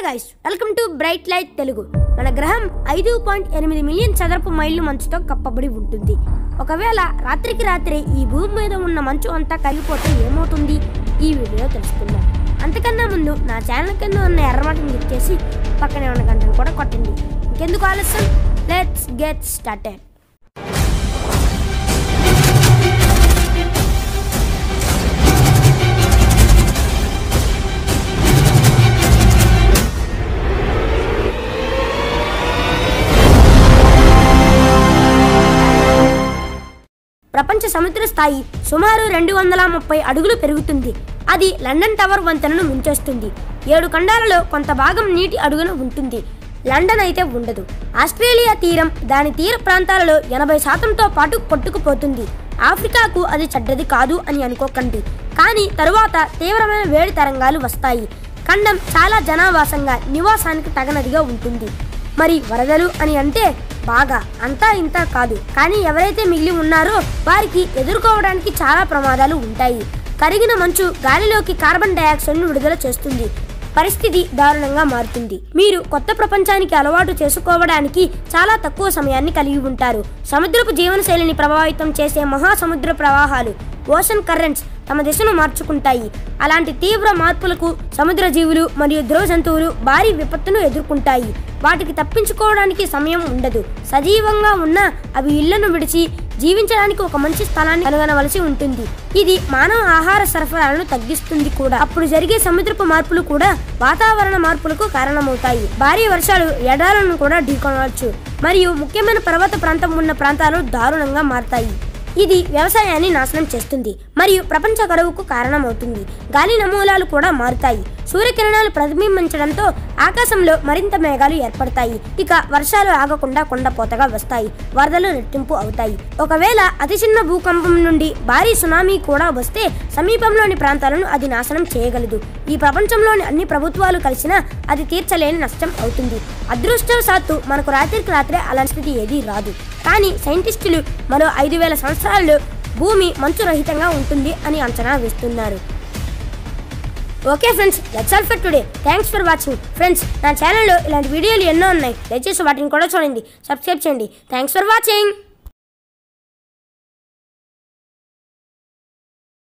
guys welcome to bright light Telugu మన గ్రహం ఐదు పాయింట్ ఎనిమిది మిలియన్ చదరపు మైళ్ళు మంచుతో కప్పబడి ఉంటుంది ఒకవేళ రాత్రికి రాత్రి ఈ భూమి మీద ఉన్న మంచు అంతా కరిగిపోతే ఏమవుతుంది ఈ వీడియో తెలుసుకుందాం అంతకన్నా ముందు నా ఛానల్ కింద ఉన్న ఎర్రమటం క్లిక్ చేసి పక్కనే ఉన్న గంటను కూడా కొట్టండి ఇంకెందుకు ఆలస్యం లెట్స్ గెట్ స్టార్టెడ్ ప్రపంచ సముద్ర స్థాయి సుమారు రెండు వందల ముప్పై అడుగులు పెరుగుతుంది అది లండన్ టవర్ వంతెనను ముంచేస్తుంది ఏడు ఖండాలలో కొంత భాగం నీటి అడుగున ఉంటుంది లండన్ అయితే ఉండదు ఆస్ట్రేలియా తీరం దాని తీర ప్రాంతాలలో ఎనభై శాతంతో పాటు కొట్టుకుపోతుంది ఆఫ్రికాకు అది చెడ్డది కాదు అని అనుకోకండి కానీ తరువాత తీవ్రమైన వేడి తరంగాలు వస్తాయి ఖండం చాలా జనావాసంగా నివాసానికి తగనదిగా ఉంటుంది మరి వరదలు అని అంటే బాగా అంతా ఇంత కాదు కానీ ఎవరైతే మిగిలి ఉన్నారో వారికి ఎదుర్కోవడానికి చాలా ప్రమాదాలు ఉంటాయి కరిగిన మంచు గాలిలోకి కార్బన్ డయాక్సైడ్ను విడుదల చేస్తుంది పరిస్థితి దారుణంగా మారుతుంది మీరు కొత్త ప్రపంచానికి అలవాటు చేసుకోవడానికి చాలా తక్కువ సమయాన్ని కలిగి ఉంటారు సముద్రపు జీవనశైలిని ప్రభావితం చేసే మహాసముద్ర ప్రవాహాలు ఓషన్ కర్రెంట్స్ తమ దిశను మార్చుకుంటాయి అలాంటి తీవ్ర మార్పులకు సముద్ర జీవులు మరియు ధ్రువ జంతువులు భారీ విపత్తును ఎదుర్కొంటాయి వాటికి తప్పించుకోవడానికి సమయం ఉండదు సజీవంగా ఉన్న అవి ఇళ్లను విడిచి జీవించడానికి ఒక మంచి స్థలాన్ని కనుగొనవలసి ఉంటుంది ఇది మానవ ఆహార సరఫరాలను తగ్గిస్తుంది కూడా అప్పుడు జరిగే సముద్రపు మార్పులు కూడా వాతావరణ మార్పులకు కారణమవుతాయి భారీ వర్షాలు ఎడాలను కూడా ఢీకొనవచ్చు మరియు ముఖ్యమైన పర్వత ప్రాంతం ఉన్న ప్రాంతాలు దారుణంగా మారతాయి ఇది వ్యవసాయాన్ని నాశనం చేస్తుంది మరియు ప్రపంచ కరువుకు కారణమవుతుంది గాలి నమూనాలు కూడా మారుతాయి సూర్యకిరణాలు ప్రతిబింబించడంతో ఆకాశంలో మరింత మేఘాలు ఏర్పడతాయి ఇక వర్షాలు ఆగకుండా కొండపోతగా వస్తాయి వరదలు రెట్టింపు అవుతాయి ఒకవేళ అతి చిన్న భూకంపం నుండి భారీ సునామీ కూడా వస్తే సమీపంలోని ప్రాంతాలను అది నాశనం చేయగలదు ఈ ప్రపంచంలోని అన్ని ప్రభుత్వాలు కలిసినా అది తీర్చలేని నష్టం అవుతుంది అదృష్టవశాత్తు మనకు రాత్రికి రాత్రే అలాంటి స్థితి ఏదీ రాదు కానీ సైంటిస్టులు మరో ఐదు వేల సంవత్సరాల్లో భూమి మంచు రహితంగా ఉంటుంది అని అంచనా వేస్తున్నారు okay friends that's all for today thanks for watching friends నా ఛానల్లో ఇలాంటి వీడియోలు ఎన్నో ఉన్నాయి దయచేసి వాటిని కూడా చూడండి సబ్స్క్రైబ్ చేయండి థ్యాంక్స్ ఫర్ వాచింగ్